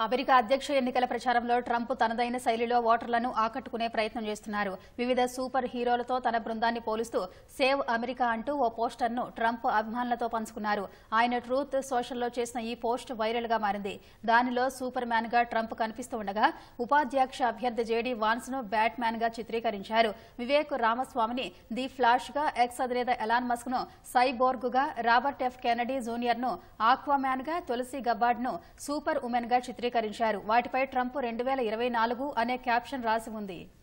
America అధ్యక్ష ఎన్నికల ప్రచారంలో ట్రంప్ తనదైన శైలిలో ఓటర్లను ఆకట్టుకునే ప్రయత్నం చేస్తున్నారు వివిధ సూపర్ హీరోలతో తన బృందాన్ని పోలుస్తూ సేవ్ అమెరికా అంటూ ఓ పోస్టర్ను ట్రంప్ అభిమానులతో పంచుకున్నారు ఆయన ట్రూత్ సోషల్లో చేసిన ఈ పోస్ట్ వైరల్ గా మారింది దానిలో సూపర్ మ్యాన్ గా ట్రంప్ కనిపిస్తూ ఉండగా ఉపాధ్యక్ష అభ్యర్థి జేడీ వాన్స్ ను బ్యాట్ మ్యాన్ గా చిత్రీకరించారు వివేక్ రామస్వామిని ది ఫ్లాష్ గా ఎక్స్ అధినేత ఎలాన్ మస్క్ ను సైబోర్గ్ గా రాబర్ట్ ఎఫ్ కెనడీ జూనియర్ ను ఆక్వామ్యాన్ గా తులసి గబ్బార్డ్ ను సూపర్ ఉమెన్ గా చిత్రీకరించారు వాటిపై ట్రంప్ రెండు వేల ఇరవై నాలుగు అనే క్యాప్షన్ రాసి ఉంది